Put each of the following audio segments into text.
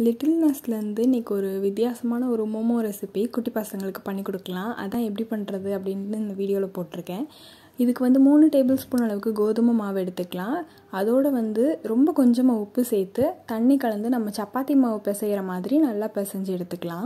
Little நஸ்லேருந்து இன்றைக்கி ஒரு வித்தியாசமான ஒரு மோமோ ரெசிபி குட்டி பசங்களுக்கு பண்ணி கொடுக்கலாம் அதான் எப்படி பண்ணுறது அப்படின்னு இந்த வீடியோவில் போட்டிருக்கேன் இதுக்கு வந்து மூணு டேபிள் ஸ்பூன் அளவுக்கு கோதுமை மாவு எடுத்துக்கலாம் அதோடு வந்து ரொம்ப கொஞ்சமாக உப்பு சேர்த்து தண்ணி கலந்து நம்ம சப்பாத்தி மாவு பிசைகிற மாதிரி நல்லா பிசைஞ்சு எடுத்துக்கலாம்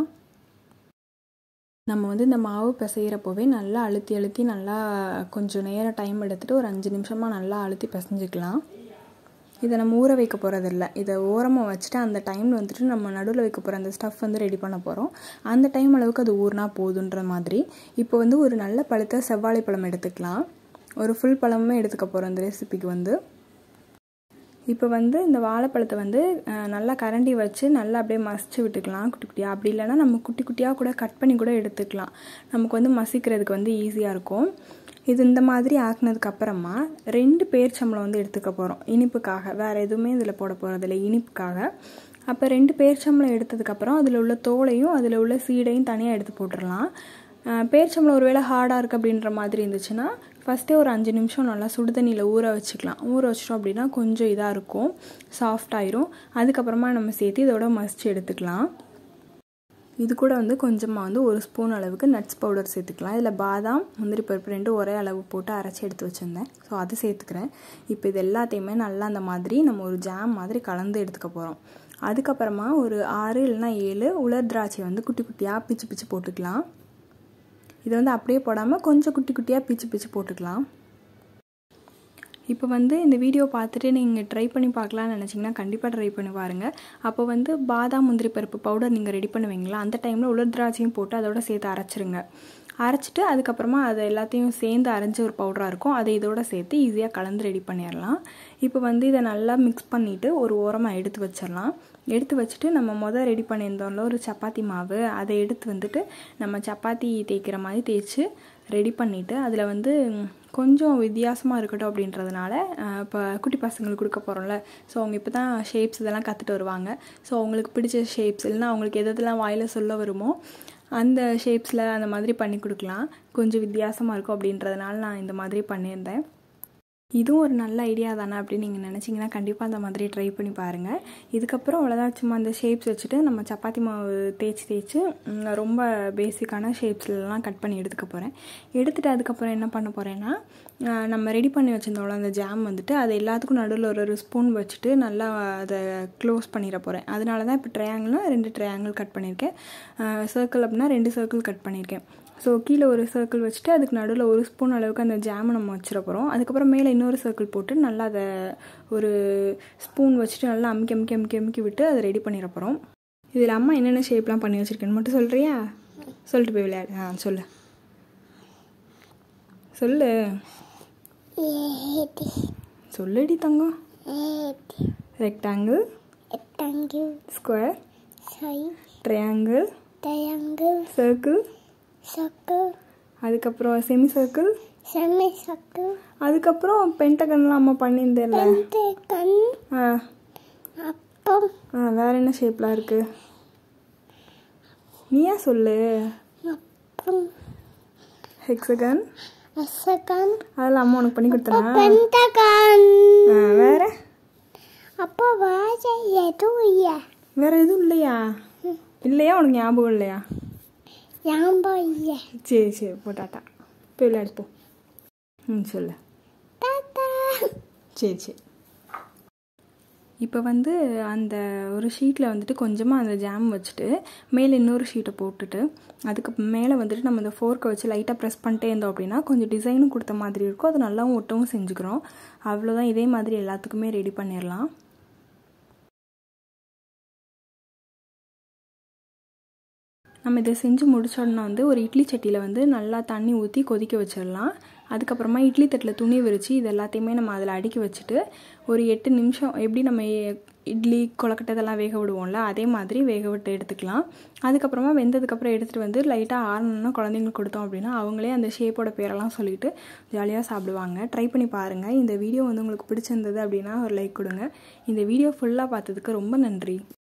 நம்ம வந்து இந்த மாவு பிசைகிறப்போவே நல்லா அழுத்தி அழுத்தி நல்லா கொஞ்சம் நேரம் டைம் எடுத்துகிட்டு ஒரு அஞ்சு நிமிஷமாக நல்லா அழுத்தி பிசைஞ்சிக்கலாம் இதை நம்ம ஊற வைக்க போகிறதில்ல இதை ஓரமாக வச்சுட்டு அந்த டைமில் வந்துட்டு நம்ம நடுவில் வைக்க போகிற அந்த ஸ்டஃப் வந்து ரெடி பண்ண போகிறோம் அந்த டைம் அளவுக்கு அது ஊறினா போதுன்ற மாதிரி இப்போ வந்து ஒரு நல்ல பழுத்த செவ்வாழை பழம் எடுத்துக்கலாம் ஒரு ஃபுல் பழமுமே எடுத்துக்க போகிறோம் இந்த ரெசிபிக்கு வந்து இப்போ வந்து இந்த வாழைப்பழத்தை வந்து நல்லா கரண்டி வச்சு நல்லா அப்படியே மசிச்சு விட்டுக்கலாம் குட்டி குட்டியாக அப்படி இல்லைனா நம்ம குட்டி குட்டியாக கூட கட் பண்ணி கூட எடுத்துக்கலாம் நமக்கு வந்து மசிக்கிறதுக்கு வந்து ஈஸியாக இருக்கும் இது இந்த மாதிரி ஆக்குனதுக்கு அப்புறமா ரெண்டு பேர்ச்சம்பளம் வந்து எடுத்துக்க போகிறோம் இனிப்புக்காக வேறு எதுவுமே இதில் போட போகிறதில்ல இனிப்புக்காக அப்போ ரெண்டு பேர்ச்சம்பளம் எடுத்ததுக்கப்புறம் அதில் உள்ள தோலையும் அதில் உள்ள சீடையும் தனியாக எடுத்து போட்டுடலாம் பேர்ச்சம்பளம் ஒருவேளை ஹார்டாக இருக்குது அப்படின்ற மாதிரி இருந்துச்சுன்னா ஃபஸ்ட்டே ஒரு அஞ்சு நிமிஷம் நல்லா சுடு தண்ணியில் ஊற வச்சுக்கலாம் ஊற வச்சிட்டோம் அப்படின்னா கொஞ்சம் இதாக இருக்கும் சாஃப்ட் ஆயிரும் அதுக்கப்புறமா நம்ம சேர்த்து இதோட மசிச்சு எடுத்துக்கலாம் இது கூட வந்து கொஞ்சமாக வந்து ஒரு ஸ்பூன் அளவுக்கு நட்ஸ் பவுடர் சேர்த்துக்கலாம் இதில் பாதாம் முந்திரி பருப்பு ரெண்டும் ஒரே அளவு போட்டு அரைச்சி எடுத்து வச்சுருந்தேன் ஸோ அது சேர்த்துக்கிறேன் இப்போ இது எல்லாத்தையுமே நல்லா அந்த மாதிரி நம்ம ஒரு ஜாம் மாதிரி கலந்து எடுத்துக்க போகிறோம் அதுக்கப்புறமா ஒரு ஆறு இல்லைனா ஏழு உலர் திராட்சை வந்து குட்டி குட்டியாக பிச்சு பிச்சு போட்டுக்கலாம் இதை வந்து அப்படியே போடாமல் கொஞ்சம் குட்டி குட்டியாக பிச்சு பிச்சு போட்டுக்கலாம் இப்போ வந்து இந்த வீடியோ பார்த்துட்டு நீங்கள் ட்ரை பண்ணி பார்க்கலான்னு நினச்சிங்கன்னா கண்டிப்பாக ட்ரை பண்ணி பாருங்கள் அப்போ வந்து பாதாம் முந்திரி பருப்பு பவுடர் நீங்கள் ரெடி பண்ணுவீங்களா அந்த டைமில் உலர் திராட்சையும் போட்டு அதோட சேர்த்து அரைச்சிருங்க அரைச்சிட்டு அதுக்கப்புறமா அதை எல்லாத்தையும் சேர்ந்து அரைஞ்ச ஒரு பவுடராக இருக்கும் அதை இதோட சேர்த்து ஈஸியாக கலந்து ரெடி பண்ணிடலாம் இப்போ வந்து இதை நல்லா மிக்ஸ் பண்ணிவிட்டு ஒரு ஓரமாக எடுத்து வச்சிடலாம் எடுத்து வச்சுட்டு நம்ம மொதல் ரெடி பண்ணியிருந்தோம்ல ஒரு சப்பாத்தி மாவு அதை எடுத்து வந்துட்டு நம்ம சப்பாத்தி தேய்க்கிற மாதிரி தேய்ச்சி ரெடி பண்ணிவிட்டு அதில் வந்து கொஞ்சம் வித்தியாசமாக இருக்கட்டும் அப்படின்றதுனால இப்போ குட்டி பசங்களுக்கு கொடுக்க போகிறோம்ல ஸோ அவங்க இப்போ தான் ஷேப்ஸ் இதெல்லாம் கற்றுட்டு வருவாங்க ஸோ அவங்களுக்கு பிடிச்ச ஷேப்ஸ் இல்லைன்னா அவங்களுக்கு எது எதெல்லாம் வாயில் சொல்ல வருமோ அந்த ஷேப்ஸில் அந்த மாதிரி பண்ணி கொடுக்கலாம் கொஞ்சம் வித்தியாசமாக இருக்கும் அப்படின்றதுனால நான் இந்த மாதிரி பண்ணியிருந்தேன் இதுவும் ஒரு நல்ல ஐடியா தானே அப்படின்னு நீங்கள் நினச்சிங்கன்னா கண்டிப்பாக அந்த மாதிரி ட்ரை பண்ணி பாருங்கள் இதுக்கப்புறம் அவ்வளோதான் சும்மா அந்த ஷேப்ஸ் வச்சுட்டு நம்ம சப்பாத்தி மாவு தேய்ச்சி தேய்ச்சி ரொம்ப பேசிக்கான ஷேப்ஸ்லாம் கட் பண்ணி எடுத்துக்க போகிறேன் எடுத்துகிட்டு அதுக்கப்புறம் என்ன பண்ண போகிறேன்னா நம்ம ரெடி பண்ணி வச்சுருந்தோம்ல அந்த ஜாம் வந்துட்டு அது எல்லாத்துக்கும் நடுவில் ஒரு ஒரு ஸ்பூன் வச்சுட்டு நல்லா அதை க்ளோஸ் பண்ணிட போகிறேன் அதனால தான் இப்போ ட்ரையாங்கிள்னா ரெண்டு ட்ரையாங்கிள் கட் பண்ணியிருக்கேன் சர்க்கிள் அப்படின்னா ரெண்டு சர்க்கிள் கட் பண்ணியிருக்கேன் ஸோ கீழே ஒரு சர்க்கிள் வச்சுட்டு அதுக்கு நடுவில் ஒரு ஸ்பூன் அளவுக்கு அந்த ஜாமை நம்ம வச்சிட போகிறோம் அதுக்கப்புறம் மேலே இன்னொரு சர்க்கிள் போட்டு நல்லா அதை ஒரு ஸ்பூன் வச்சுட்டு நல்லா அமுக்கி அமுக்கி அமுக்கி அமுக்கி விட்டு அதை ரெடி பண்ணிட போகிறோம் இதில் அம்மா என்னென்ன ஷேப்லாம் பண்ணி வச்சுருக்கேன்னு மட்டும் சொல்கிறியா சொல்லிட்டு போய் விளையாடு ஆ சொல்லு சொல்லு சொல்லுடி தங்கம் rectangle rectangle, square side, triangle triangle, circle circle, அதுக்கப்புறம் செமி சர்க்கிள் semicircle, அதுக்கப்புறம் பென்டகன்லாம் அம்மா பண்ணியிருந்தேன்ல pentagon, ஆ அப்பம், ஆ வேற என்ன ஷேப்லாம் இருக்கு நீயா சொல்லு அப்பம், ஹெக்ஸகன் hexagon, அதெல்லாம் அம்மா உனக்கு பண்ணி கொடுத்தனா pentagon. ஆ வேற அப்போ வாஜ எதுவும் இல்லை வேற எதுவும் இல்லையா இல்லையா உனக்கு ஞாபகம் இல்லையா ஞாபகம் இல்லை சரி சரி போட்டாட்டா போய் விளையாடு போ ம் சொல்லு தாத்தா சரி சரி இப்போ வந்து அந்த ஒரு ஷீட்டில் வந்துட்டு கொஞ்சமாக அந்த ஜாம் வச்சுட்டு மேலே இன்னொரு ஷீட்டை போட்டுட்டு அதுக்கு மேலே வந்துட்டு நம்ம அந்த ஃபோர்க்கை வச்சு லைட்டாக ப்ரெஸ் பண்ணிட்டே இருந்தோம் அப்படின்னா கொஞ்சம் டிசைனும் கொடுத்த மாதிரி இருக்கும் அது நல்லாவும் ஒட்டவும் செஞ்சுக்கிறோம் அவ்வளோதான் இதே மாதிரி எல்லாத்துக்குமே ரெடி பண்ணிடலாம் நம்ம இதை செஞ்சு முடிச்சோடனே வந்து ஒரு இட்லி சட்டியில் வந்து நல்லா தண்ணி ஊற்றி கொதிக்க வச்சிடலாம் அதுக்கப்புறமா இட்லி தட்டில் துணி விரித்து இது எல்லாத்தையுமே நம்ம அதில் அடுக்கி வச்சுட்டு ஒரு எட்டு நிமிஷம் எப்படி நம்ம இட்லி கொலக்கட்டை இதெல்லாம் வேக விடுவோம்ல அதே மாதிரி வேக விட்டு எடுத்துக்கலாம் அதுக்கப்புறமா வெந்ததுக்கப்புறம் எடுத்துகிட்டு வந்து லைட்டாக ஆறணும்னா குழந்தைங்களுக்கு கொடுத்தோம் அப்படின்னா அவங்களே அந்த ஷேப்போட பேரெல்லாம் சொல்லிட்டு ஜாலியாக சாப்பிடுவாங்க ட்ரை பண்ணி பாருங்கள் இந்த வீடியோ வந்து உங்களுக்கு பிடிச்சிருந்தது அப்படின்னா ஒரு லைக் கொடுங்க இந்த வீடியோ ஃபுல்லாக பார்த்ததுக்கு ரொம்ப நன்றி